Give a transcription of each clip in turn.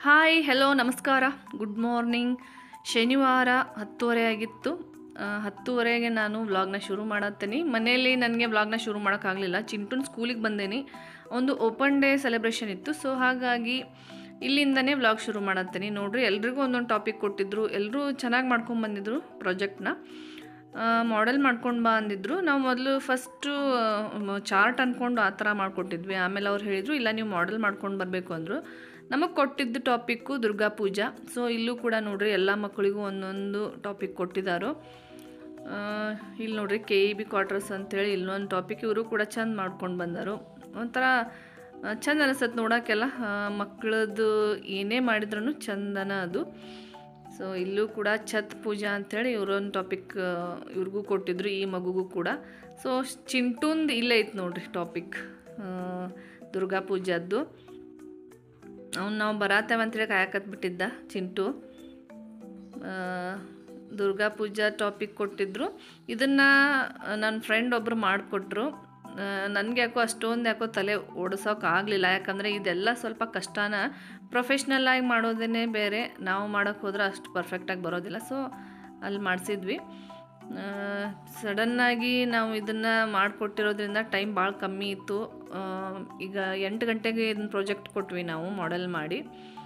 hi hello ನಮಸ್ಕಾರ good morning ಶನಿವಾರ ಹತ್ತುವರೆ ಆಗಿತ್ತು ಆ, ಹತ್ತುವರೆಗೆ ನಾನು ವ್ಲಾಗ್ನ ಶುರು ಮಾಡತ್ತೀನಿ ಮನೆಯಲ್ಲಿ ನನಗೆ ವ್ಲಾಗ್ನ ಶುರು ಮಾಡೋಕ್ಕಾಗಲಿಲ್ಲ ಚಿಂಟುನ್ ಸ್ಕೂಲಿಗೆ ಬಂದೇನಿ ಒಂದು ಓಪನ್ ಡೇ ಸೆಲೆಬ್ರೇಷನ್ ಇತ್ತು ಸೊ ಹಾಗಾಗಿ ಇಲ್ಲಿಂದನೇ ವ್ಲಾಗ್ ಶುರು ಮಾಡತ್ತೀನಿ ನೋಡ್ರಿ ಎಲ್ರಿಗೂ ಒಂದೊಂದು ಟಾಪಿಕ್ ಕೊಟ್ಟಿದ್ರು ಎಲ್ಲರೂ ಚೆನ್ನಾಗಿ ಮಾಡ್ಕೊಂಡು ಬಂದಿದ್ರು ಪ್ರಾಜೆಕ್ಟ್ನ ಮಾಡೆಲ್ ಮಾಡ್ಕೊಂಡು ಬಾ ಅಂದಿದ್ರು ನಾವು ಮೊದಲು ಫಸ್ಟು ಚಾರ್ಟ್ ಅಂದ್ಕೊಂಡು ಆ ಥರ ಮಾಡಿಕೊಟ್ಟಿದ್ವಿ ಆಮೇಲೆ ಅವ್ರು ಹೇಳಿದರು ಇಲ್ಲ ನೀವು ಮಾಡೆಲ್ ಮಾಡ್ಕೊಂಡು ಬರಬೇಕು ಅಂದರು ನಮಗೆ ಕೊಟ್ಟಿದ್ದು ಟಾಪಿಕ್ಕು ದುರ್ಗಾ ಪೂಜಾ ಸೊ ಇಲ್ಲೂ ಕೂಡ ನೋಡ್ರಿ ಎಲ್ಲ ಮಕ್ಕಳಿಗೂ ಒಂದೊಂದು ಟಾಪಿಕ್ ಕೊಟ್ಟಿದ್ದಾರೋ ಆ, ಇಲ್ಲಿ ನೋಡ್ರಿ ಕೆ ಇ ಬಿ ಕ್ವಾರ್ಟರ್ಸ್ ಅಂತೇಳಿ ಇಲ್ಲೊಂದು ಟಾಪಿಕ್ ಇವರು ಕೂಡ ಚಂದ ಮಾಡ್ಕೊಂಡು ಬಂದರು ಒಂಥರ ಆ, ಚಂದ ಅನಿಸತ್ತೆ ನೋಡೋಕ್ಕೆಲ್ಲ ಮಕ್ಕಳದ್ದು ಏನೇ ಮಾಡಿದ್ರೂ ಚಂದನ ಅದು ಸೊ ಇಲ್ಲೂ ಕೂಡ ಛತ್ ಪೂಜಾ ಅಂಥೇಳಿ ಇವರೊಂದು ಟಾಪಿಕ್ ಇವ್ರಿಗೂ ಕೊಟ್ಟಿದ್ರು ಈ ಮಗುಗೂ ಕೂಡ ಸೊ ಚಿಂಟುಂದು ಇಲ್ಲೇ ಐತೆ ನೋಡ್ರಿ ಟಾಪಿಕ್ ದುರ್ಗಾ ಪೂಜಾದ್ದು ಅವ್ನು ನಾವು ಬರಾತೇವೆ ಅಂತೇಳಿ ಕಾಯಕತ್ಬಿಟ್ಟಿದ್ದ ಚಿಂಟು ಆ, ದುರ್ಗಾ ಪೂಜಾ ಟಾಪಿಕ್ ಕೊಟ್ಟಿದ್ರು ಇದನ್ನು ನನ್ನ ಫ್ರೆಂಡ್ ಒಬ್ಬರು ಮಾಡಿಕೊಟ್ರು ನನಗೆ ಯಾಕೋ ಅಷ್ಟೊಂದು ಯಾಕೋ ತಲೆ ಓಡಿಸೋಕೆ ಆಗಲಿಲ್ಲ ಯಾಕಂದರೆ ಇದೆಲ್ಲ ಸ್ವಲ್ಪ ಕಷ್ಟನ ಪ್ರೊಫೆಷ್ನಲ್ ಆಗಿ ಮಾಡೋದೇ ಬೇರೆ ನಾವು ಮಾಡೋಕ್ಕೆ ಹೋದ್ರೆ ಅಷ್ಟು ಪರ್ಫೆಕ್ಟಾಗಿ ಬರೋದಿಲ್ಲ ಸೊ ಅಲ್ಲಿ ಮಾಡಿಸಿದ್ವಿ ಸಡನ್ನಾಗಿ ನಾವು ಇದನ್ನು ಮಾಡಿಕೊಟ್ಟಿರೋದ್ರಿಂದ ಟೈಮ್ ಭಾಳ ಕಮ್ಮಿ ಇತ್ತು ಆ, ಈಗ ಎಂಟು ಗಂಟೆಗೆ ಇದನ್ನ ಪ್ರಾಜೆಕ್ಟ್ ಕೊಟ್ವಿ ನಾವು ಮಾಡೆಲ್ ಮಾಡಿ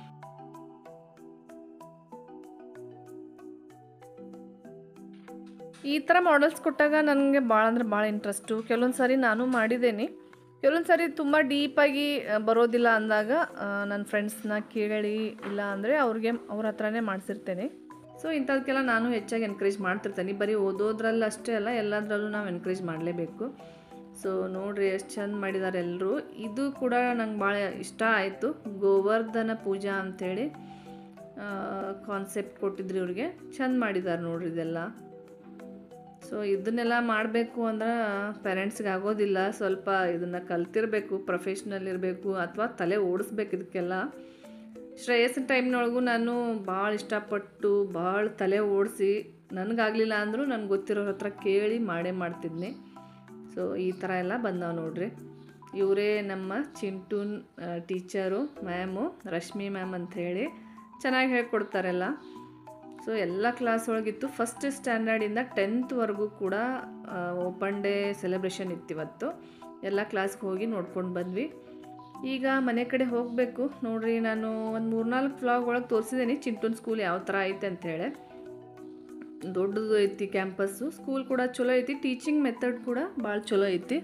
ಈ ಥರ ಮಾಡೆಲ್ಸ್ ಕೊಟ್ಟಾಗ ನನಗೆ ಭಾಳ ಅಂದರೆ ಭಾಳ ಇಂಟ್ರೆಸ್ಟು ಕೆಲವೊಂದು ಸಾರಿ ನಾನು ಮಾಡಿದ್ದೇನೆ ಕೆಲವೊಂದು ಸಾರಿ ತುಂಬ ಡೀಪಾಗಿ ಬರೋದಿಲ್ಲ ಅಂದಾಗ ನನ್ನ ಫ್ರೆಂಡ್ಸ್ನ ಕೇಳಿ ಇಲ್ಲ ಅಂದರೆ ಅವ್ರಿಗೆ ಅವ್ರ ಹತ್ರನೇ ಮಾಡಿಸಿರ್ತೇನೆ ಸೊ ಇಂಥದಕ್ಕೆಲ್ಲ ನಾನು ಹೆಚ್ಚಾಗಿ ಎನ್ಕರೇಜ್ ಮಾಡ್ತಿರ್ತೇನೆ ಬರೀ ಓದೋದ್ರಲ್ಲಿ ಅಷ್ಟೇ ಅಲ್ಲ ಎಲ್ಲದರಲ್ಲೂ ನಾವು ಎನ್ಕರೇಜ್ ಮಾಡಲೇಬೇಕು ಸೊ ನೋಡ್ರಿ ಎಷ್ಟು ಚಂದ ಮಾಡಿದ್ದಾರೆ ಎಲ್ಲರೂ ಇದು ಕೂಡ ನಂಗೆ ಭಾಳ ಇಷ್ಟ ಆಯಿತು ಗೋವರ್ಧನ ಪೂಜಾ ಅಂಥೇಳಿ ಕಾನ್ಸೆಪ್ಟ್ ಕೊಟ್ಟಿದ್ರು ಇವ್ರಿಗೆ ಚಂದ ಮಾಡಿದ್ದಾರೆ ನೋಡ್ರಿ ಇದೆಲ್ಲ ಸೊ ಇದನ್ನೆಲ್ಲ ಮಾಡಬೇಕು ಅಂದ್ರೆ ಪೇರೆಂಟ್ಸ್ಗೆ ಆಗೋದಿಲ್ಲ ಸ್ವಲ್ಪ ಇದನ್ನು ಕಲ್ತಿರಬೇಕು ಪ್ರೊಫೆಷ್ನಲ್ ಇರಬೇಕು ಅಥವಾ ತಲೆ ಓಡಿಸ್ಬೇಕು ಇದಕ್ಕೆಲ್ಲ ಶ್ರೇಯಸ್ಸಿನ ಟೈಮ್ನೊಳಗೂ ನಾನು ಭಾಳ ಇಷ್ಟಪಟ್ಟು ಭಾಳ ತಲೆ ಓಡಿಸಿ ನನಗಾಗಲಿಲ್ಲ ಅಂದರೂ ನನಗೆ ಗೊತ್ತಿರೋರ ಹತ್ರ ಕೇಳಿ ಮಾಡೇ ಮಾಡ್ತಿದ್ನಿ ಸೊ ಈ ಥರ ಎಲ್ಲ ಬಂದಾವ ನೋಡ್ರಿ ಇವರೇ ನಮ್ಮ ಚಿಂಟೂನ್ ಟೀಚರು ಮ್ಯಾಮು ರಶ್ಮಿ ಮ್ಯಾಮ್ ಅಂಥೇಳಿ ಚೆನ್ನಾಗಿ ಹೇಳ್ಕೊಡ್ತಾರೆಲ್ಲ ಸೊ ಎಲ್ಲ ಕ್ಲಾಸ್ ಒಳಗಿತ್ತು ಫಸ್ಟ್ ಸ್ಟ್ಯಾಂಡರ್ಡಿಂದ ಟೆಂತ್ವರೆಗೂ ಕೂಡ ಓಪನ್ ಡೇ ಸೆಲೆಬ್ರೇಷನ್ ಇತ್ತು ಇವತ್ತು ಎಲ್ಲ ಕ್ಲಾಸ್ಗೆ ಹೋಗಿ ನೋಡ್ಕೊಂಡು ಬಂದ್ವಿ ಈಗ ಮನೆ ಕಡೆ ಹೋಗಬೇಕು ನೋಡ್ರಿ ನಾನು ಒಂದು ಮೂರ್ನಾಲ್ಕು ವ್ಲಾಗ್ ಒಳಗೆ ತೋರಿಸಿದ್ದೀನಿ ಚಿಂಟೂನ್ ಸ್ಕೂಲ್ ಯಾವ ಥರ ಐತೆ ಅಂಥೇಳಿ ದೊಡ್ಡದು ಐತಿ ಕ್ಯಾಂಪಸ್ಸು ಸ್ಕೂಲ್ ಕೂಡ ಚಲೋ ಐತಿ ಟೀಚಿಂಗ್ ಮೆಥಡ್ ಕೂಡ ಭಾಳ ಚಲೋ ಐತಿ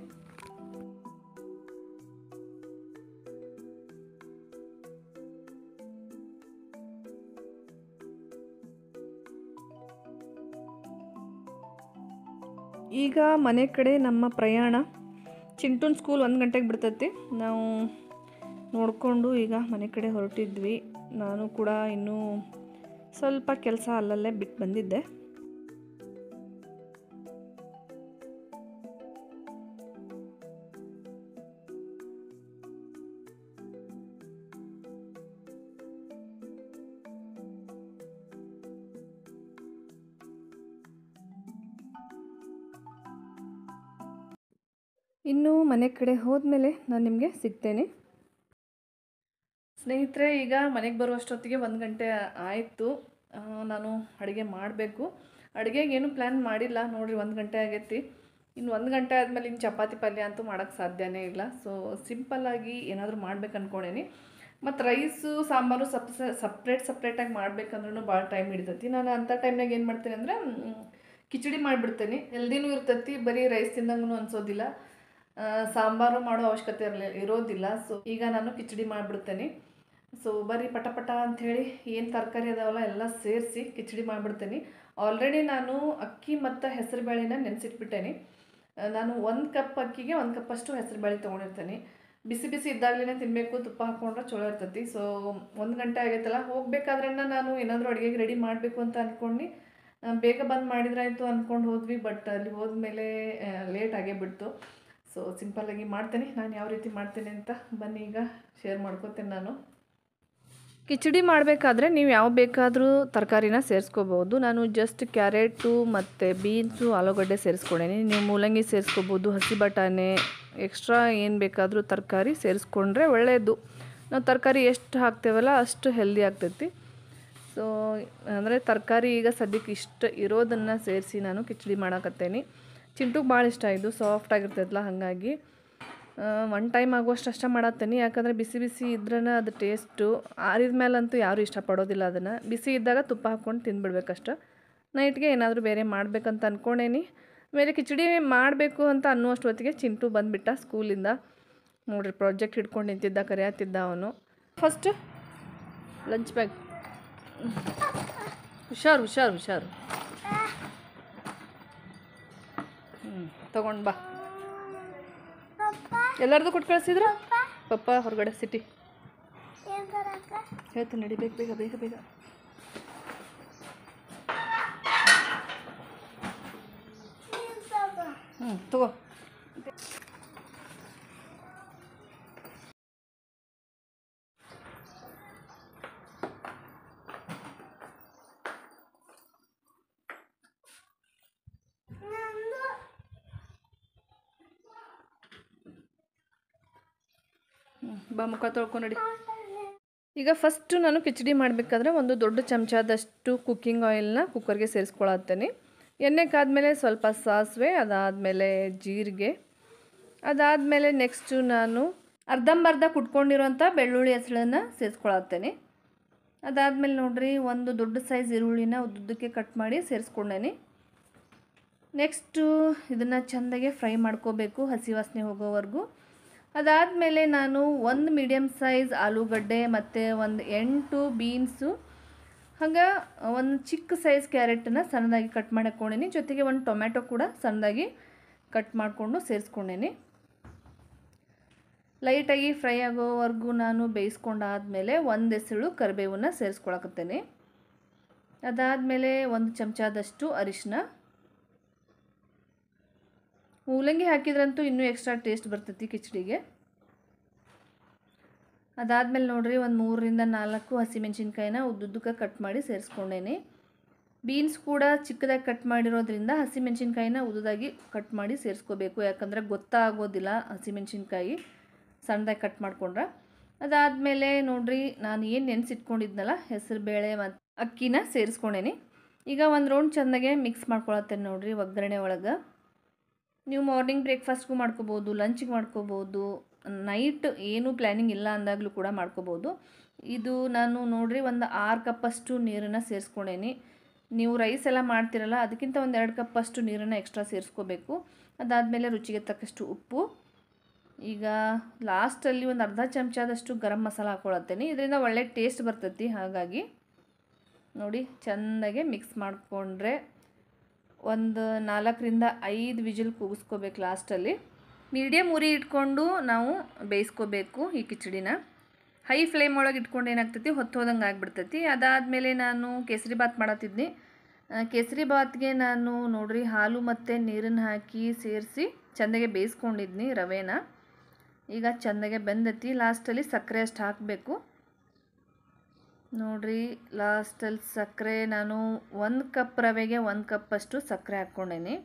ಈಗ ಮನೆ ಕಡೆ ನಮ್ಮ ಪ್ರಯಾಣ ಚಿಂಟೂನ್ ಸ್ಕೂಲ್ ಒಂದು ಗಂಟೆಗೆ ಬಿಡ್ತೈತಿ ನಾವು ನೋಡಿಕೊಂಡು ಈಗ ಮನೆ ಕಡೆ ಹೊರಟಿದ್ವಿ ನಾನು ಕೂಡ ಇನ್ನೂ ಸ್ವಲ್ಪ ಕೆಲಸ ಅಲ್ಲಲ್ಲೇ ಬಿಟ್ಟು ಬಂದಿದ್ದೆ ಇನ್ನು ಮನೆ ಕಡೆ ಹೋದ್ಮೇಲೆ ನಾನು ನಿಮಗೆ ಸಿಗ್ತೇನೆ ಸ್ನೇಹಿತರೆ ಈಗ ಮನೆಗೆ ಬರುವಷ್ಟೊತ್ತಿಗೆ ಒಂದು ಗಂಟೆ ಆಯಿತು ಆ, ನಾನು ಅಡುಗೆ ಮಾಡಬೇಕು ಅಡುಗೆಗೆ ಏನು ಪ್ಲ್ಯಾನ್ ಮಾಡಿಲ್ಲ ನೋಡಿರಿ ಒಂದು ಗಂಟೆ ಆಗೈತಿ ಇನ್ನು ಒಂದು ಗಂಟೆ ಆದಮೇಲೆ ಇನ್ನು ಚಪಾತಿ ಪಲ್ಯ ಅಂತೂ ಮಾಡೋಕ್ಕೆ ಸಾಧ್ಯನೇ ಇಲ್ಲ ಸೊ ಸಿಂಪಲ್ಲಾಗಿ ಏನಾದರೂ ಮಾಡ್ಬೇಕು ಅಂದ್ಕೊಂಡೇನಿ ಮತ್ತು ರೈಸು ಸಾಂಬಾರು ಸಪ್ ಸಪ್ರೇಟ್ ಸಪ್ರೇಟಾಗಿ ಮಾಡ್ಬೇಕಂದ್ರೂ ಭಾಳ ಟೈಮ್ ಹಿಡಿತೈತಿ ನಾನು ಅಂಥ ಟೈಮ್ನಾಗ ಏನು ಮಾಡ್ತೇನೆ ಅಂದರೆ ಕಿಚಡಿ ಮಾಡಿಬಿಡ್ತೇನೆ ಹೆಲ್ದಿನೂ ಇರ್ತೈತಿ ಬರೀ ರೈಸ್ ತಿಂದಂಗೂ ಅನ್ಸೋದಿಲ್ಲ ಆ, ಸಾಂಬಾರು ಮಾಡೋ ಅವಶ್ಯಕತೆ ಇರಲಿ ಇರೋದಿಲ್ಲ ಸೊ ಈಗ ನಾನು ಕಿಚಡಿ ಮಾಡಿಬಿಡ್ತೇನೆ ಸೊ ಬರೀ ಪಟ ಪಟ ಅಂಥೇಳಿ ಏನು ತರಕಾರಿ ಅದಾವಲ್ಲ ಎಲ್ಲ ಸೇರಿಸಿ ಕಿಚಡಿ ಮಾಡಿಬಿಡ್ತೇನೆ ಆಲ್ರೆಡಿ ನಾನು ಅಕ್ಕಿ ಮತ್ತು ಹೆಸರು ಬೇಳೆನ ನೆನೆಸಿಟ್ಬಿಟ್ಟೇನೆ ನಾನು ಒಂದು ಕಪ್ ಅಕ್ಕಿಗೆ ಒಂದು ಕಪ್ಪಷ್ಟು ಹೆಸರು ಬೇಳೆ ತೊಗೊಂಡಿರ್ತೇನೆ ಬಿಸಿ ಬಿಸಿ ಇದ್ದಾಗಲೇ ತಿನ್ನಬೇಕು ತುಪ್ಪ ಹಾಕ್ಕೊಂಡ್ರೆ ಚಲೋ ಇರ್ತೈತಿ ಸೊ ಒಂದು ಗಂಟೆ ಆಗೈತಲ್ಲ ಹೋಗ್ಬೇಕಾದ್ರೆ ನಾನು ಏನಾದರೂ ಅಡುಗೆಗೆ ರೆಡಿ ಮಾಡಬೇಕು ಅಂತ ಅಂದ್ಕೊಂಡು ಆ, ಬೇಗ ಬಂದು ಮಾಡಿದ್ರಾಯ್ತು ಅಂದ್ಕೊಂಡು ಹೋದ್ವಿ ಬಟ್ ಅಲ್ಲಿ ಹೋದ್ಮೇಲೆ ಲೇಟ್ ಆಗೇ ಬಿಡ್ತು ಸೊ ಸಿಂಪಲ್ಲಾಗಿ ಮಾಡ್ತೇನೆ ನಾನು ಯಾವ ರೀತಿ ಮಾಡ್ತೇನೆ ಅಂತ ಬನ್ನಿ ಈಗ ಶೇರ್ ಮಾಡ್ಕೋತೇನೆ ನಾನು ಕಿಚಡಿ ಮಾಡಬೇಕಾದ್ರೆ ನೀವು ಯಾವ ಬೇಕಾದರೂ ತರಕಾರಿನ ಸೇರಿಸ್ಕೋಬೋದು ನಾನು ಜಸ್ಟ್ ಕ್ಯಾರೆಟು ಮತ್ತು ಬೀನ್ಸು ಆಲೂಗಡ್ಡೆ ಸೇರಿಸ್ಕೊಂಡೇನಿ ನೀವು ಮೂಲಂಗಿ ಸೇರಿಸ್ಕೋಬೋದು ಹಸಿ ಬಟಾಣಿ ಎಕ್ಸ್ಟ್ರಾ ಏನು ಬೇಕಾದರೂ ತರಕಾರಿ ಸೇರಿಸ್ಕೊಂಡ್ರೆ ಒಳ್ಳೆಯದು ನಾವು ತರಕಾರಿ ಎಷ್ಟು ಹಾಕ್ತೇವಲ್ಲ ಅಷ್ಟು ಹೆಲ್ದಿ ಆಗ್ತೈತಿ ಸೊ ಅಂದರೆ ತರಕಾರಿ ಈಗ ಸದ್ಯಕ್ಕೆ ಇಷ್ಟ ಇರೋದನ್ನು ಸೇರಿಸಿ ನಾನು ಕಿಚಡಿ ಮಾಡಾಕತ್ತೇನೆ ಚಿಂಟುಗೆ ಭಾಳ ಇಷ್ಟ ಇದು ಸಾಫ್ಟ್ ಆಗಿರ್ತೈತಲ್ಲ ಹಾಗಾಗಿ ಒನ್ ಟೈಮ್ ಆಗುವಷ್ಟು ಅಷ್ಟೇ ಮಾಡತ್ತೇನೆ ಯಾಕಂದರೆ ಬಿಸಿ ಬಿಸಿ ಇದ್ರೇ ಅದು ಟೇಸ್ಟು ಆರಿದ ಮೇಲಂತೂ ಯಾರೂ ಇಷ್ಟಪಡೋದಿಲ್ಲ ಅದನ್ನು ಬಿಸಿ ಇದ್ದಾಗ ತುಪ್ಪ ಹಾಕ್ಕೊಂಡು ತಿಂದ್ಬಿಡ್ಬೇಕಷ್ಟ ನೈಟ್ಗೆ ಏನಾದರೂ ಬೇರೆ ಮಾಡ್ಬೇಕಂತ ಅಂದ್ಕೊಂಡೇನಿ ಆಮೇಲೆ ಕಿಚಡಿ ಮಾಡಬೇಕು ಅಂತ ಅನ್ನುವಷ್ಟು ಹೊತ್ತಿಗೆ ಚಿಂಟು ಬಂದುಬಿಟ್ಟ ಸ್ಕೂಲಿಂದ ನೋಡ್ರಿ ಪ್ರಾಜೆಕ್ಟ್ ಹಿಡ್ಕೊಂಡು ನಿಂತಿದ್ದ ಕರೆಯತ್ತಿದ್ದ ಅವನು ಫಸ್ಟ್ ಲಂಚ್ ಬ್ಯಾಗ್ ಹುಷಾರು ಹುಷಾರು ಹುಷಾರು ಹ್ಞೂ ತಗೊಂಡು ಬಾ ಎಲ್ಲರದು ಕೊಟ್ಟು ಕಳಿಸಿದ್ರ ಪಪ್ಪ ಹೊರಗಡೆ ಸಿಟಿ ಹೇಳ್ತೀನಿ ನಡಿ ಬೇಗ ಬೇಗ ಬೇಗ ಬೇಗ ಹ್ಞೂ ತಗೋ ಹ್ಞೂ ಬಾ ಮುಖ ತೊಳ್ಕೊಂಡು ನಡಿ ಈಗ ಫಸ್ಟು ನಾನು ಕಿಚಡಿ ಮಾಡಬೇಕಾದ್ರೆ ಒಂದು ದೊಡ್ಡ ಚಮಚದಷ್ಟು ಕುಕ್ಕಿಂಗ್ ಆಯಿಲ್ನ ಕುಕ್ಕರ್ಗೆ ಸೇರಿಸ್ಕೊಳತ್ತೇನೆ ಎಣ್ಣೆ ಕಾದ್ಮೇಲೆ ಸ್ವಲ್ಪ ಸಾಸಿವೆ ಅದಾದಮೇಲೆ ಜೀರಿಗೆ ಅದಾದಮೇಲೆ ನೆಕ್ಸ್ಟು ನಾನು ಅರ್ಧಂಬರ್ಧ ಕುಟ್ಕೊಂಡಿರೋಂಥ ಬೆಳ್ಳುಳ್ಳಿ ಹೆಸಳನ್ನು ಸೇರಿಸ್ಕೊಳತ್ತೇನೆ ಅದಾದಮೇಲೆ ನೋಡ್ರಿ ಒಂದು ದೊಡ್ಡ ಸೈಜ್ ಈರುಳ್ಳಿನ ಉದ್ದುದ್ದಕ್ಕೆ ಕಟ್ ಮಾಡಿ ಸೇರಿಸ್ಕೊಂಡೇನಿ ನೆಕ್ಸ್ಟು ಇದನ್ನು ಚೆಂದಾಗೆ ಫ್ರೈ ಮಾಡ್ಕೋಬೇಕು ಹಸಿ ವಾಸನೆ ಹೋಗೋವರೆಗೂ ಅದಾದಮೇಲೆ ನಾನು ಒಂದು ಮೀಡಿಯಮ್ ಸೈಜ್ ಆಲೂಗಡ್ಡೆ ಮತ್ತು ಒಂದು ಎಂಟು ಬೀನ್ಸು ಹಾಗೆ ಒಂದು ಚಿಕ್ಕ ಸೈಜ್ ಕ್ಯಾರೆಟನ್ನು ಸಣ್ಣದಾಗಿ ಕಟ್ ಮಾಡಿ ಹಾಕ್ಕೊಂಡೀನಿ ಜೊತೆಗೆ ಒಂದು ಟೊಮ್ಯಾಟೊ ಕೂಡ ಸಣ್ಣದಾಗಿ ಕಟ್ ಮಾಡಿಕೊಂಡು ಸೇರಿಸ್ಕೊಂಡೇನಿ ಲೈಟಾಗಿ ಫ್ರೈ ಆಗೋವರೆಗೂ ನಾನು ಬೇಯಿಸ್ಕೊಂಡಾದಮೇಲೆ ಒಂದು ಎಸಳು ಕರಿಬೇವನ್ನ ಸೇರಿಸ್ಕೊಳಕತ್ತೇನೆ ಅದಾದಮೇಲೆ ಒಂದು ಚಮಚದಷ್ಟು ಅರಿಶಿನ ಮೂಲಂಗಿ ಹಾಕಿದ್ರಂತೂ ಇನ್ನೂ ಎಕ್ಸ್ಟ್ರಾ ಟೇಸ್ಟ್ ಬರ್ತೈತಿ ಕಿಚಡಿಗೆ ಅದಾದಮೇಲೆ ನೋಡ್ರಿ ಒಂದು ಮೂರರಿಂದ ನಾಲ್ಕು ಹಸಿಮೆಣ್ಸಿನ್ಕಾಯಿನ ಉದ್ದುದ್ದಕ್ಕೆ ಕಟ್ ಮಾಡಿ ಸೇರಿಸ್ಕೊಂಡೇನಿ ಬೀನ್ಸ್ ಕೂಡ ಚಿಕ್ಕದಾಗಿ ಕಟ್ ಮಾಡಿರೋದ್ರಿಂದ ಹಸಿಮೆಣ್ಸಿನ್ಕಾಯಿನ ಉದ್ದುದಾಗಿ ಕಟ್ ಮಾಡಿ ಸೇರಿಸ್ಕೋಬೇಕು ಯಾಕಂದರೆ ಗೊತ್ತಾಗೋದಿಲ್ಲ ಹಸಿಮೆಣ್ಸಿನ್ಕಾಯಿ ಸಣ್ಣದಾಗಿ ಕಟ್ ಮಾಡ್ಕೊಂಡ್ರೆ ಅದಾದಮೇಲೆ ನೋಡ್ರಿ ನಾನು ಏನು ನೆನೆಸಿಟ್ಕೊಂಡಿದ್ನಲ್ಲ ಹೆಸರು ಬೇಳೆ ಮತ್ತು ಅಕ್ಕಿನ ಸೇರಿಸ್ಕೊಂಡೇನಿ ಈಗ ಒಂದು ರೌಂಡ್ ಚೆಂದಾಗೆ ಮಿಕ್ಸ್ ಮಾಡ್ಕೊಳತ್ತೇನೆ ನೋಡ್ರಿ ಒಗ್ಗರಣೆ ಒಳಗೆ ನೀವು ಮಾರ್ನಿಂಗ್ ಬ್ರೇಕ್ಫಾಸ್ಟ್ಗೂ ಮಾಡ್ಕೋಬೋದು ಲಂಚ್ಗೆ ಮಾಡ್ಕೋಬೋದು ನೈಟ್ ಏನು ಪ್ಲ್ಯಾನಿಂಗ್ ಇಲ್ಲ ಅಂದಾಗಲೂ ಕೂಡ ಮಾಡ್ಕೋಬೋದು ಇದು ನಾನು ನೋಡ್ರಿ ಒಂದು ಆರು ಕಪ್ಪಷ್ಟು ನೀರನ್ನು ಸೇರಿಸ್ಕೊಂಡೇನಿ ನೀವು ರೈಸ್ ಎಲ್ಲ ಮಾಡ್ತಿರಲ್ಲ ಅದಕ್ಕಿಂತ ಒಂದು ಎರಡು ಕಪ್ಪಷ್ಟು ನೀರನ್ನು ಎಕ್ಸ್ಟ್ರಾ ಸೇರಿಸ್ಕೋಬೇಕು ಅದಾದಮೇಲೆ ರುಚಿಗೆ ತಕ್ಕಷ್ಟು ಉಪ್ಪು ಈಗ ಲಾಸ್ಟಲ್ಲಿ ಒಂದು ಅರ್ಧ ಚಮಚದಷ್ಟು ಗರಂ ಮಸಾಲ ಹಾಕ್ಕೊಳತ್ತೇನೆ ಇದರಿಂದ ಒಳ್ಳೆ ಟೇಸ್ಟ್ ಬರ್ತೈತಿ ಹಾಗಾಗಿ ನೋಡಿ ಚೆಂದಾಗೆ ಮಿಕ್ಸ್ ಮಾಡಿಕೊಂಡ್ರೆ ಒಂದು ನಾಲ್ಕರಿಂದ ಐದು ವಿಜಿಲ್ ಕೂಗಿಸ್ಕೋಬೇಕು ಲಾಸ್ಟಲ್ಲಿ ಮೀಡಿಯಮ್ ಉರಿ ಇಟ್ಕೊಂಡು ನಾವು ಬೇಯಿಸ್ಕೋಬೇಕು ಈ ಕಿಚಡಿನ ಹೈ ಫ್ಲೇಮ್ ಒಳಗೆ ಇಟ್ಕೊಂಡು ಏನಾಗ್ತೈತಿ ಹೊತ್ತು ಹೋದಂಗೆ ಆಗಿಬಿಡ್ತೈತಿ ಅದಾದಮೇಲೆ ನಾನು ಕೇಸರಿ ಬಾತ್ ಮಾಡತ್ತಿದ್ನಿ ಆ, ಕೇಸರಿ ಬಾತ್ಗೆ ನಾನು ನೋಡ್ರಿ ಹಾಲು ಮತ್ತು ನೀರನ್ನು ಹಾಕಿ ಸೇರಿಸಿ ಚೆಂದಾಗೆ ಬೇಯಿಸ್ಕೊಂಡಿದ್ನಿ ರವೆನ ಈಗ ಚೆಂದಾಗೆ ಬೆಂದೈತಿ ಲಾಸ್ಟಲ್ಲಿ ಸಕ್ಕರೆ ಅಷ್ಟು ಹಾಕಬೇಕು ನೋಡ್ರಿ ಲಾಸ್ಟಲ್ಲಿ ಸಕ್ಕರೆ ನಾನು ಒಂದು ಕಪ್ ರವೆಗೆ ಒಂದು ಕಪ್ಪಷ್ಟು ಸಕ್ಕರೆ ಹಾಕ್ಕೊಂಡೇನಿ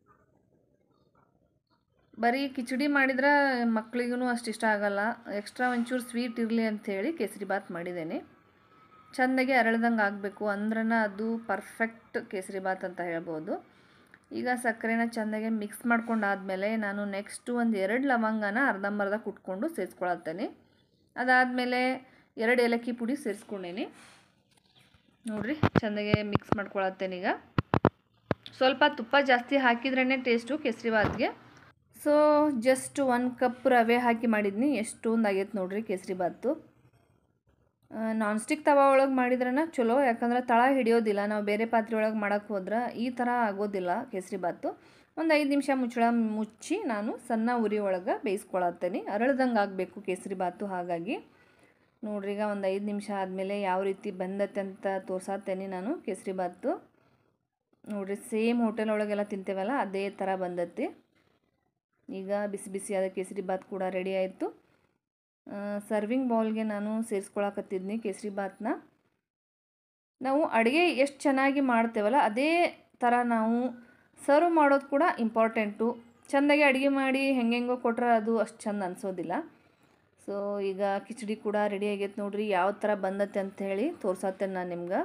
ಬರೀ ಕಿಚಡಿ ಮಾಡಿದ್ರೆ ಮಕ್ಳಿಗೂ ಅಷ್ಟು ಇಷ್ಟ ಆಗಲ್ಲ ಎಕ್ಸ್ಟ್ರಾ ಒಂಚೂರು ಸ್ವೀಟ್ ಇರಲಿ ಅಂಥೇಳಿ ಕೇಸರಿ ಬಾತ್ ಮಾಡಿದ್ದೇನೆ ಚೆಂದಾಗಿ ಅರಳ್ದಂಗೆ ಆಗಬೇಕು ಅಂದ್ರನ ಅದು ಪರ್ಫೆಕ್ಟ್ ಕೇಸರಿ ಬಾತ್ ಅಂತ ಹೇಳ್ಬೋದು ಈಗ ಸಕ್ಕರೆನ ಚೆಂದಾಗಿ ಮಿಕ್ಸ್ ಮಾಡ್ಕೊಂಡಾದ್ಮೇಲೆ ನಾನು ನೆಕ್ಸ್ಟು ಒಂದು ಎರಡು ಲವಂಗನ ಅರ್ಧಂಬರ್ಧ ಕುಟ್ಕೊಂಡು ಸೇರಿಸ್ಕೊಳತ್ತೇನೆ ಅದಾದಮೇಲೆ ಎರಡು ಏಲಕ್ಕಿ ಪುಡಿ ಸೇರಿಸ್ಕೊಂಡೇನಿ ನೋಡಿರಿ ಚೆಂದಾಗೆ ಮಿಕ್ಸ್ ಮಾಡ್ಕೊಳತ್ತೇನೆ ಈಗ ಸ್ವಲ್ಪ ತುಪ್ಪ ಜಾಸ್ತಿ ಹಾಕಿದ್ರೇ ಟೇಸ್ಟು ಕೇಸರಿ ಬಾತ್ಗೆ ಸೊ ಜಸ್ಟ್ ಒಂದು ಕಪ್ ರವೆ ಹಾಕಿ ಮಾಡಿದ್ನಿ ಎಷ್ಟೊಂದು ಆಗೈತೆ ನೋಡ್ರಿ ಕೇಸರಿ ಬಾತು ನಾನ್ ಸ್ಟಿಕ್ ತವಾ ಒಳಗೆ ಮಾಡಿದ್ರನ ಚಲೋ ಯಾಕಂದ್ರೆ ತಳ ಹಿಡಿಯೋದಿಲ್ಲ ನಾವು ಬೇರೆ ಪಾತ್ರೆ ಒಳಗೆ ಮಾಡೋಕ್ಕೆ ಹೋದ್ರೆ ಈ ಥರ ಆಗೋದಿಲ್ಲ ಕೇಸರಿ ಬಾತು ಒಂದು ಐದು ನಿಮಿಷ ಮುಚ್ಚಳ ಮುಚ್ಚಿ ನಾನು ಸಣ್ಣ ಉರಿ ಒಳಗೆ ಬೇಯಿಸ್ಕೊಳತ್ತೇನೆ ಅರಳ್ದಂಗೆ ಆಗಬೇಕು ಕೇಸರಿ ಬಾತು ಹಾಗಾಗಿ ನೋಡ್ರಿ ಈಗ ಒಂದು ಐದು ನಿಮಿಷ ಆದಮೇಲೆ ಯಾವ ರೀತಿ ಬಂದತ್ತೆ ಅಂತ ತೋರ್ಸಾತ್ತೇನೆ ನಾನು ಕೇಸರಿ ಬಾತು ನೋಡ್ರಿ ಸೇಮ್ ಹೋಟೆಲ್ ಒಳಗೆಲ್ಲ ತಿಂತೇವಲ್ಲ ಅದೇ ಥರ ಬಂದತಿ ಈಗ ಬಿಸಿ ಬಿಸಿಯಾದ ಕೇಸರಿ ಬಾತ್ ಕೂಡ ರೆಡಿ ಆಯಿತು ಸರ್ವಿಂಗ್ ಬೌಲ್ಗೆ ನಾನು ಸೇರಿಸ್ಕೊಳಕತ್ತಿದ್ನಿ ಕೇಸರಿ ಬಾತ್ನ ನಾವು ಅಡುಗೆ ಎಷ್ಟು ಚೆನ್ನಾಗಿ ಮಾಡ್ತೇವಲ್ಲ ಅದೇ ಥರ ನಾವು ಸರ್ವ್ ಮಾಡೋದು ಕೂಡ ಇಂಪಾರ್ಟೆಂಟು ಚೆಂದಾಗಿ ಅಡುಗೆ ಮಾಡಿ ಹೆಂಗೆಂಗೋ ಕೊಟ್ರೆ ಅದು ಅಷ್ಟು ಚೆಂದ ಅನಿಸೋದಿಲ್ಲ ಸೊ ಈಗ ಕಿಚಡಿ ಕೂಡ ರೆಡಿ ಆಗೈತೆ ನೋಡ್ರಿ ಯಾವ ಥರ ಬಂದತ್ತೆ ಅಂಥೇಳಿ ತೋರ್ಸತ್ತೇನೆ ನಾನು ನಿಮ್ಗೆ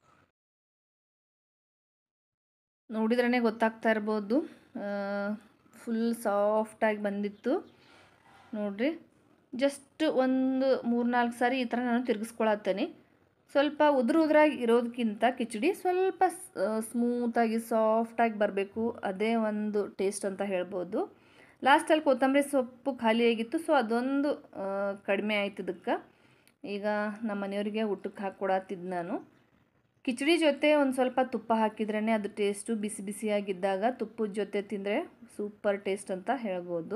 ನೋಡಿದ್ರೇ ಗೊತ್ತಾಗ್ತಾ ಇರ್ಬೋದು ಫುಲ್ ಸಾಫ್ಟಾಗಿ ಬಂದಿತ್ತು ನೋಡ್ರಿ ಜಸ್ಟ್ ಒಂದು ಮೂರ್ನಾಲ್ಕು ಸಾರಿ ಈ ಥರ ನಾನು ತಿರುಗಿಸ್ಕೊಳತ್ತೇನೆ ಸ್ವಲ್ಪ ಉದುರು ಉದುರಾಗಿ ಇರೋದಕ್ಕಿಂತ ಕಿಚಡಿ ಸ್ವಲ್ಪ ಸ್ಮೂತಾಗಿ ಸಾಫ್ಟಾಗಿ ಬರಬೇಕು ಅದೇ ಒಂದು ಟೇಸ್ಟ್ ಅಂತ ಹೇಳ್ಬೋದು ಲಾಸ್ಟಲ್ಲಿ ಕೊತ್ತಂಬರಿ ಸೊಪ್ಪು ಖಾಲಿಯಾಗಿತ್ತು ಸೊ ಅದೊಂದು ಕಡಿಮೆ ಆಯ್ತು ಇದಕ್ಕೆ ಈಗ ನಮ್ಮ ಮನೆಯವರಿಗೆ ಊಟಕ್ಕೆ ಹಾಕ್ಕೊಡತ್ತಿದ್ದು ನಾನು ಕಿಚಡಿ ಜೊತೆ ಒಂದು ಸ್ವಲ್ಪ ತುಪ್ಪ ಹಾಕಿದ್ರೇ ಅದು ಟೇಸ್ಟು ಬಿಸಿ ಬಿಸಿಯಾಗಿದ್ದಾಗ ತುಪ್ಪದ ಜೊತೆ ತಿಂದರೆ ಸೂಪರ್ ಟೇಸ್ಟ್ ಅಂತ ಹೇಳ್ಬೋದು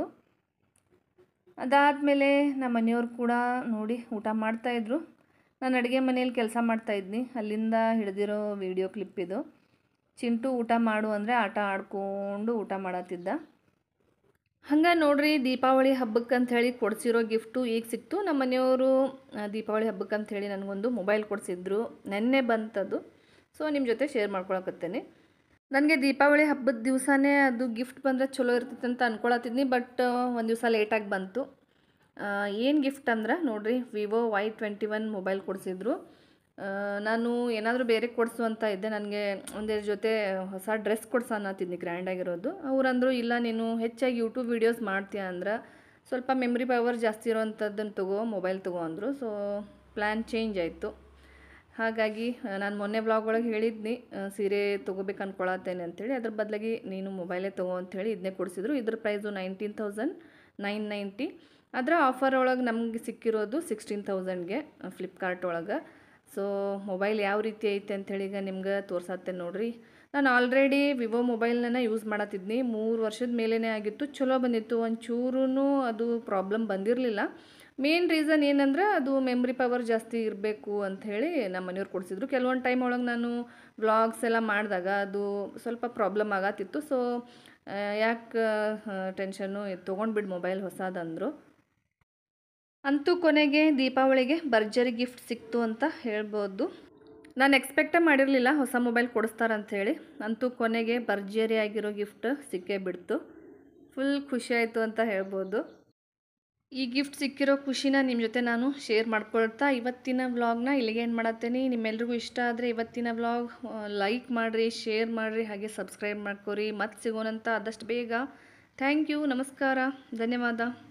ಅದಾದಮೇಲೆ ನಮ್ಮ ಮನೆಯವ್ರು ಕೂಡ ನೋಡಿ ಊಟ ಮಾಡ್ತಾಯಿದ್ರು ನಾನು ಅಡುಗೆ ಮನೇಲಿ ಕೆಲಸ ಮಾಡ್ತಾಯಿದ್ನಿ ಅಲ್ಲಿಂದ ಹಿಡಿದಿರೋ ವಿಡಿಯೋ ಕ್ಲಿಪ್ ಇದು ಚಿಂಟು ಊಟ ಮಾಡು ಅಂದರೆ ಆಟ ಆಡ್ಕೊಂಡು ಊಟ ಮಾಡತ್ತಿದ್ದ ಹಂಗೆ ನೋಡ್ರಿ ದೀಪಾವಳಿ ಹಬ್ಬಕ್ಕೆ ಅಂಥೇಳಿ ಕೊಡಿಸಿರೋ ಗಿಫ್ಟು ಈಗ ಸಿಕ್ತು ನಮ್ಮ ಮನೆಯವರು ದೀಪಾವಳಿ ಹಬ್ಬಕ್ಕೆ ಅಂಥೇಳಿ ನನಗೊಂದು ಮೊಬೈಲ್ ಕೊಡಿಸಿದ್ರು ನೆನ್ನೆ ಬಂತದು ಸೊ ನಿಮ್ಮ ಜೊತೆ ಶೇರ್ ಮಾಡ್ಕೊಳಕತ್ತೇನೆ ನನಗೆ ದೀಪಾವಳಿ ಹಬ್ಬದ ದಿವಸನೇ ಅದು ಗಿಫ್ಟ್ ಬಂದರೆ ಚಲೋ ಇರ್ತೈತೆ ಅಂತ ಅಂದ್ಕೊಳತ್ತಿದ್ನಿ ಬಟ್ ಒಂದು ದಿವಸ ಲೇಟಾಗಿ ಬಂತು ಏನು ಗಿಫ್ಟ್ ಅಂದ್ರೆ ನೋಡಿರಿ Vivo Y twenty one mobile ಕೊಡಿಸಿದ್ರು ನಾನು ಏನಾದರೂ ಬೇರೆ ಕೊಡಿಸು ಅಂತ ಇದ್ದೆ ನನಗೆ ಒಂದೆರಡು ಜೊತೆ ಹೊಸ ಡ್ರೆಸ್ ಕೊಡ್ಸೋ ಅನ್ನತ್ತಿದ್ನಿ ಗ್ರ್ಯಾಂಡಾಗಿರೋದು ಅವ್ರಂದರು ಇಲ್ಲ ನೀನು ಹೆಚ್ಚಾಗಿ ಯೂಟ್ಯೂಬ್ ವೀಡಿಯೋಸ್ ಮಾಡ್ತೀಯ ಅಂದ್ರೆ ಸ್ವಲ್ಪ ಮೆಮ್ರಿ ಪವರ್ ಜಾಸ್ತಿ ಇರೋವಂಥದ್ದನ್ನು ತಗೋ ಮೊಬೈಲ್ ತಗೋ ಅಂದರು ಸೊ ಪ್ಲ್ಯಾನ್ ಚೇಂಜ್ ಆಯಿತು ಹಾಗಾಗಿ ನಾನು ಮೊನ್ನೆ ಬ್ಲಾಗ್ ಒಳಗೆ ಹೇಳಿದ್ನಿ ಸೀರೆ ತೊಗೋಬೇಕು ಅಂದ್ಕೊಳತ್ತೇನೆ ಅಂಥೇಳಿ ಅದ್ರ ಬದಲಾಗಿ ನೀನು ಮೊಬೈಲೇ ತೊಗೋ ಅಂಥೇಳಿ ಇದನ್ನೇ ಕೊಡಿಸಿದ್ರು ಇದ್ರ price nineteen thousand nine ninety ಅದರ ಆಫರ್ ಒಳಗೆ ನಮಗೆ ಸಿಕ್ಕಿರೋದು ಸಿಕ್ಸ್ಟೀನ್ ತೌಸಂಡ್ಗೆ ಫ್ಲಿಪ್ಕಾರ್ಟ್ ಒಳಗೆ ಸೊ ಮೊಬೈಲ್ ಯಾವ ರೀತಿ ಐತೆ ಅಂಥೇಳಿ ಈಗ ನಿಮ್ಗೆ ತೋರ್ಸತ್ತೆ ನೋಡ್ರಿ ನಾನು ಆಲ್ರೆಡಿ ವಿವೋ ಮೊಬೈಲ್ನ ಯೂಸ್ ಮಾಡತ್ತಿದ್ನಿ ಮೂರು ವರ್ಷದ ಮೇಲೇ ಆಗಿತ್ತು ಚಲೋ ಬಂದಿತ್ತು ಒಂಚೂರೂ ಅದು ಪ್ರಾಬ್ಲಮ್ ಬಂದಿರಲಿಲ್ಲ ಮೇನ್ ರೀಸನ್ ಏನಂದ್ರೆ ಅದು ಮೆಮ್ರಿ ಪವರ್ ಜಾಸ್ತಿ ಇರಬೇಕು ಅಂಥೇಳಿ ನಮ್ಮ ಮನೆಯವ್ರು ಕೊಡಿಸಿದ್ರು ಕೆಲವೊಂದು ಟೈಮ್ ಒಳಗೆ ನಾನು ವ್ಲಾಗ್ಸ್ ಎಲ್ಲ ಮಾಡಿದಾಗ ಅದು ಸ್ವಲ್ಪ ಪ್ರಾಬ್ಲಮ್ ಆಗತ್ತಿತ್ತು ಸೊ ಯಾಕೆ ಟೆನ್ಷನ್ನು ತೊಗೊಂಡ್ಬಿಡು ಮೊಬೈಲ್ ಹೊಸದಂದರು ಅಂತೂ ಕೊನೆಗೆ ದೀಪಾವಳಿಗೆ ಭರ್ಜರಿ ಗಿಫ್ಟ್ ಸಿಕ್ತು ಅಂತ ಹೇಳ್ಬೋದು ನಾನು ಎಕ್ಸ್ಪೆಕ್ಟೇ ಮಾಡಿರಲಿಲ್ಲ ಹೊಸ ಮೊಬೈಲ್ ಕೊಡಿಸ್ತಾರಂಥೇಳಿ ಅಂತೂ ಕೊನೆಗೆ ಭರ್ಜರಿ ಆಗಿರೋ ಗಿಫ್ಟ್ ಸಿಕ್ಕೇ ಬಿಡ್ತು ಫುಲ್ ಖುಷಿ ಆಯಿತು ಅಂತ ಹೇಳ್ಬೋದು ಈ ಗಿಫ್ಟ್ ಸಿಕ್ಕಿರೋ ಖುಷಿನ ನಿಮ್ಮ ಜೊತೆ ನಾನು ಶೇರ್ ಮಾಡ್ಕೊಳ್ತಾ ಇವತ್ತಿನ ವ್ಲಾಗ್ನ ಇಲ್ಲಿಗೆ ಏನು ಮಾಡತ್ತೇನೆ ನಿಮ್ಮೆಲ್ರಿಗೂ ಇಷ್ಟ ಆದರೆ ಇವತ್ತಿನ ವ್ಲಾಗ್ ಲೈಕ್ ಮಾಡಿರಿ ಶೇರ್ ಮಾಡಿರಿ ಹಾಗೆ ಸಬ್ಸ್ಕ್ರೈಬ್ ಮಾಡ್ಕೊರಿ ಮತ್ತೆ ಸಿಗೋಣಂತ ಆದಷ್ಟು ಬೇಗ ಥ್ಯಾಂಕ್ ಯು ನಮಸ್ಕಾರ ಧನ್ಯವಾದ